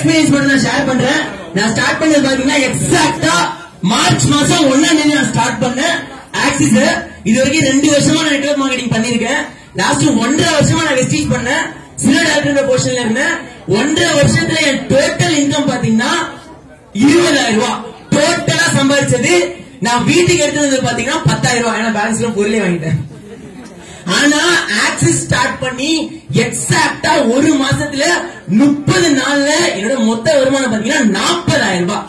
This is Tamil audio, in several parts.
எக்ஸ்பீரியன்ஸ் மட்டும் நான் ஷேர் பண்றேன் நான் ஸ்டார்ட் பண்ணது பாத்தீங்கன்னா எக்ஸாக்டா மார்ச் மாசம் ஒன்னாம் தேதி நான் ஸ்டார்ட் பண்ணேன் ஆக்சிஸ் இது வரைக்கும் ரெண்டு வருஷமா நான் நெட்வொர்க் மார்க்கெட்டிங் பண்ணிருக்கேன் லாஸ்ட் ஒன்றரை வருஷமா நான் வெஸ்டீஜ் பண்ணேன் சில டாக்டர் போர்ஷன்ல இருந்தேன் ஒன்றரை வருஷத்துல என் டோட்டல் இன்கம் பாத்தீங்கன்னா இருபதாயிரம் ரூபாய் டோட்டலா சம்பாதிச்சது நான் வீட்டுக்கு எடுத்து வந்து பாத்தீங்கன்னா பத்தாயிரம் ரூபாய் ஏன்னா பேலன்ஸ்ல பொருளே வாங்கிட்டேன் ஆனா ஆக்சிஸ் ஸ்டார்ட் பண்ணி எக்ஸாக்டா ஒரு மாசத்துல முப்பது நாள்ல என்னோட மொத்த வருமானம் பாத்தீங்கன்னா நாற்பதாயிரம் ரூபாய்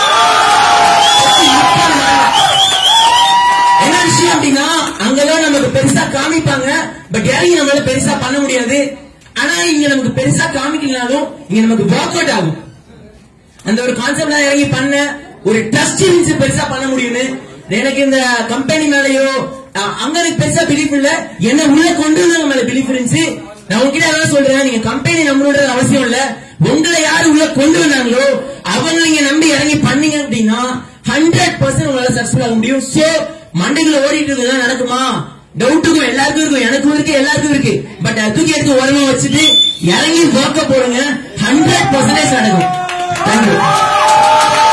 முப்பது நாள்ல. என்ன விஷயம் அப்படின்னா அங்கதான் நமக்கு பெருசா காமிப்பாங்க பட் இறங்கி நம்மளால பெருசா பண்ண முடியாது ஆனா இங்க நமக்கு பெருசா காமிக்கலனாலும் இங்க நமக்கு ஒர்க் அவுட் ஆகும் அந்த ஒரு கான்செப்ட்ல இறங்கி பண்ண ஒரு ட்ரஸ்ட் இருந்துச்சு பெருசா பண்ண முடியும்னு எனக்கு இந்த கம்பெனி மேலயோ அஹ், அங்க எனக்கு பெருசா பிலீஃப் இல்ல என்ன உள்ள கொண்டு வந்தவங்க மேல பிலீஃப் இருந்துச்சு நான் உங்ககிட்ட அதான் சொல்றேன் நீங்க கம்பெனி நம்பணுன்றது அவசியம் இல்ல உங்களை யாரு உள்ள கொண்டு வந்தாங்களோ அவங்க நீங்க நம்பி இறங்கி பண்ணீங்க அப்படின்னா ஹண்ட்ரட் பர்சன்ட் உங்களால சக்சஸ்ஃபுல் ஆக முடியும் சோ மண்டைக்குள்ள ஓடிட்டு இருக்கிறதா நடக்குமா டவுட்டுக்கும் எல்லாருக்கும் இருக்கும் எனக்கும் இருக்கு எல்லாருக்கும் இருக்கு பட் அது தூக்கி எடுத்து உரமா வச்சுட்டு இறங்கி ஒர்க்க போடுங்க ஹண்ட்ரட் பர்சன்டேஜ் நடக்கும் தேங்க்யூ